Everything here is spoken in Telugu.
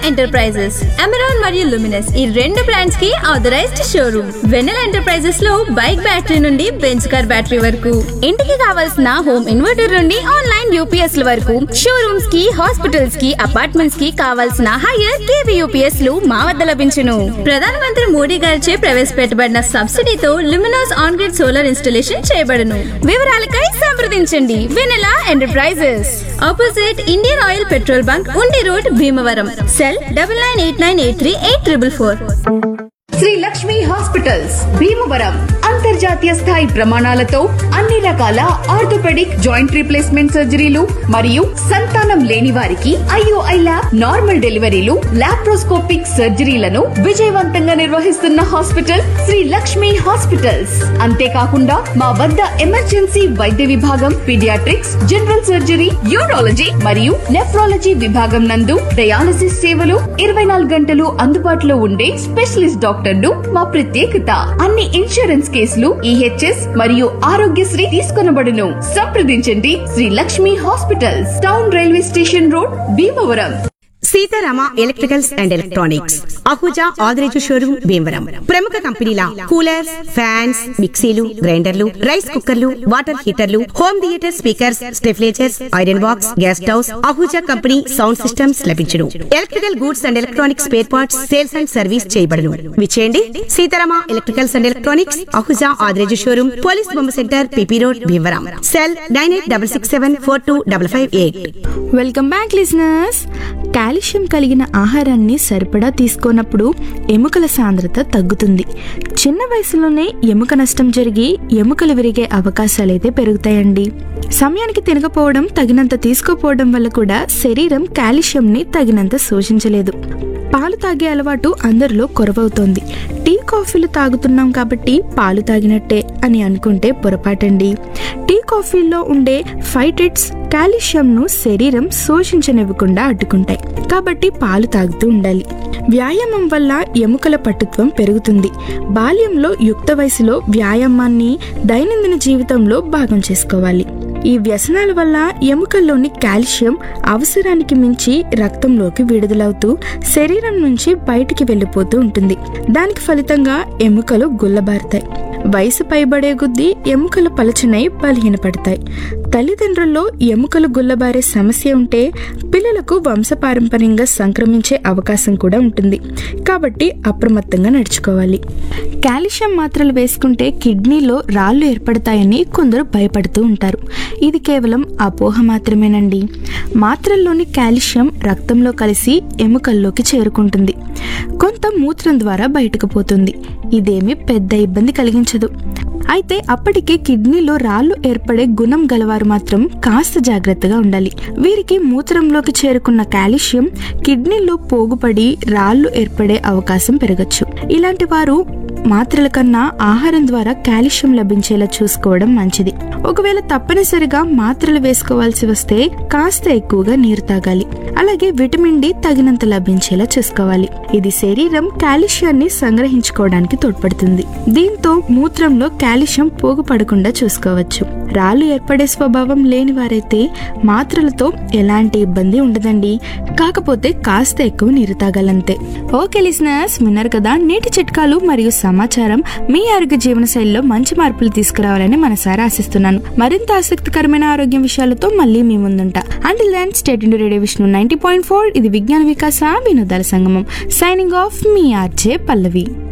ఎంటర్ప్రైజెస్ అమెరాన్ మరియు లుమినస్ ఈ రెండు బ్రాండ్స్ కి ఆథరైజ్డ్ షోరూమ్ వెన్నెల ఎంటర్ప్రైజెస్ లో బైక్ బ్యాటరీ నుండి బెంచ్ కార్ బ్యాటరీ వరకు ఇంటికి కావాల్సిన హోమ్ ఇన్వర్టర్ నుండి ఆన్లైన్ యూపీఎస్ ల వరకు షోరూమ్స్ కి హాస్పిటల్స్ కి అపార్ట్మెంట్స్ కి కావాల్సిన హైయర్ కేవీ యూపీఎస్ లు మా వద్ద లభించును ప్రధానమంత్రి మోడీ గారిచే ప్రవేశపెట్టబడిన సబ్సిడీతో Luminous on grid solar installation చేయబడును వివరాలకై సంప్రదించండి Vennela enterprises opposite Indian oil petrol bunk Undi road Bhimavaram cell double nine eight nine eight three eight triple four Sri Lakshmi hospitals Bhimavaram అంతర్జాతీయ స్థాయి ప్రమాణాలతో అన్ని రకాల ఆర్థోపెడిక్ జాయింట్ రీప్లేస్మెంట్ సర్జరీలు మరియు సంతానం లేని వారికి ఐఓఐ ల్యాబ్ నార్మల్ డెలివరీలు లాప్రోస్కోపిక్ సర్జరీలను విజయవంతంగా నిర్వహిస్తున్న హాస్పిటల్ శ్రీ లక్ష్మి హాస్పిటల్స్ అంతేకాకుండా మా వద్ద ఎమర్జెన్సీ వైద్య విభాగం పీడియాట్రిక్స్ జనరల్ సర్జరీ యూరాలజీ మరియు నెఫ్రాలజీ విభాగం నందు డయాలసిస్ సేవలు ఇరవై నాలుగు గంటలు అందుబాటులో ఉండే స్పెషలిస్ట్ డాక్టర్లు మా ప్రత్యేకత అన్ని ఇన్సూరెన్స్ కేసులు ఈహెచ్ఎస్ మరియు ఆరోగ్యశ్రీ తీసుకొనబడును సంప్రదించండి Sri Lakshmi hospitals town railway station road Bhimavaram Seetharama electricals and electronics Ahuja Adireju showroom Bhimavaram ప్రముఖ కంపెనీల కూలర్స్ ఫ్యాన్స్ మిక్సీలు గ్రైండర్లు రైస్ కుక్కర్లు వాటర్ హీటర్లు home theatre speakers stabilisers iron box gas stoves Ahuja company sound systems లభించును electrical goods and electronics spare parts sales and service చేయబడును విచేయండి Seetharama electricals and electronics Ahuja Adireju showroom police బొమ్మ centre PP road Bhimavaram cell nine eight double six seven four two double five eight welcome back listeners calcium కలిగిన ఆహారాన్ని సరిపడా తీసుకోనప్పుడు ఎముకల సాంద్రత తగ్గుతుంది చిన్న వయసులోనే ఎముక నష్టం జరిగి ఎముకలు విరిగే అవకాశాలైతే పెరుగుతాయండి సమయానికి తినకపోవడం తగినంత తీసుకోపోవడం వల్ల కూడా శరీరం కాల్షియంని తగినంత శోషించలేదు పాలు తాగే అలవాటు అందరిలో కొరవవుతోంది టీ కాఫీలు తాగుతున్నాం కాబట్టి పాలు తాగినట్టే అని అనుకుంటే పొరపాటండి టీ కాఫీల్లో ఉండే ఫైటెట్స్ కాల్షియంను శరీరం శోషించనివ్వకుండా అడ్డుకుంటాయి కాబట్టి పాలు తాగుతూ ఉండాలి వ్యాయామం వల్ల ఎముకల పట్టుత్వం పెరుగుతుంది బాల్యంలో యుక్త వయసులో వ్యాయామాన్ని దైనందిన జీవితంలో భాగం చేసుకోవాలి ఈ వ్యసనాల వల్ల ఎముకల్లోని కాల్షియం అవసరానికి మించి రక్తంలోకి విడుదలవుతూ శరీరం నుంచి బయటికి వెళ్ళిపోతూ ఉంటుంది దానికి ఫలితంగా ఎముకలు గుల్లబారుతాయి వయసు పైబడే కొద్దీ ఎముకలు పలచనై బలహీనపడతాయి తల్లిదండ్రుల్లో ఎముకలు గుల్లబారే సమస్య ఉంటే పిల్లలకు వంశపారంపర్యంగా సంక్రమించే అవకాశం కూడా ఉంటుంది కాబట్టి అప్రమత్తంగా నడుచుకోవాలి కాల్షియం మాత్రలు వేసుకుంటే కిడ్నీలో రాళ్ళు ఏర్పడతాయని కొందరు భయపడుతూ ఉంటారు ఇది కేవలం అపోహ మాత్రమేనండి మాత్రల్లోని కాల్షియం రక్తంలో కలిసి ఎముకల్లోకి చేరుకుంటుంది కొంత మూత్రం ద్వారా బయటకు పోతుంది ఇదేమీ పెద్ద ఇబ్బంది కలిగించదు అయితే అప్పటికే కిడ్నీలో రాళ్ళు ఏర్పడే గుణం గలవారు మాత్రం కాస్త జాగ్రత్తగా ఉండాలి వీరికి మూత్రంలోకి చేరుకున్న కాల్షియం కిడ్నీలో పోగుపడి రాళ్ళు ఏర్పడే అవకాశం పెరగచ్చు ఇలాంటి వారు మాత్రల కన్నా ఆహారం ద్వారా కాల్షియం లభించేలా చూసుకోవడం మంచిది ఒకవేళ తప్పనిసరిగా మాత్రలు వేసుకోవాల్సి వస్తే కాస్త ఎక్కువగా నీరు తాగాలి అలాగే విటమిన్ డి తగినంత లభించేలా చూసుకోవాలి ఇది శరీరం కాల్షియాన్ని సంగ్రహించుకోవడానికి తోడ్పడుతుంది దీంతో మూత్రంలో కాల్షియం పోగుపడకుండా చూసుకోవచ్చు రాళ్ళు ఏర్పడే స్వభావం లేని వారైతే మాత్రలతో ఎలాంటి ఇబ్బంది ఉండదండి కాకపోతే కాస్త ఎక్కువ నీరు తాగాలంతే ఓకే లిసినర్స్ విన్నారు కదా నేటి చిట్కాలు మరియు సమాచారం మీ ఆరోగ్య జీవన శైలిలో మంచి మార్పులు తీసుకురావాలని మనసారా ఆశిస్తున్నాను మరింత ఆసక్తికరమైన ఆరోగ్యం విషయాలతో మళ్ళీ మీ ముందుంటా until then stay into radio Vishnu ninety point four ఇది విజ్ఞాన వికాస వినోదాల సంగమం సైనింగ్ ఆఫ్ మీ ఆర్జే పల్లవి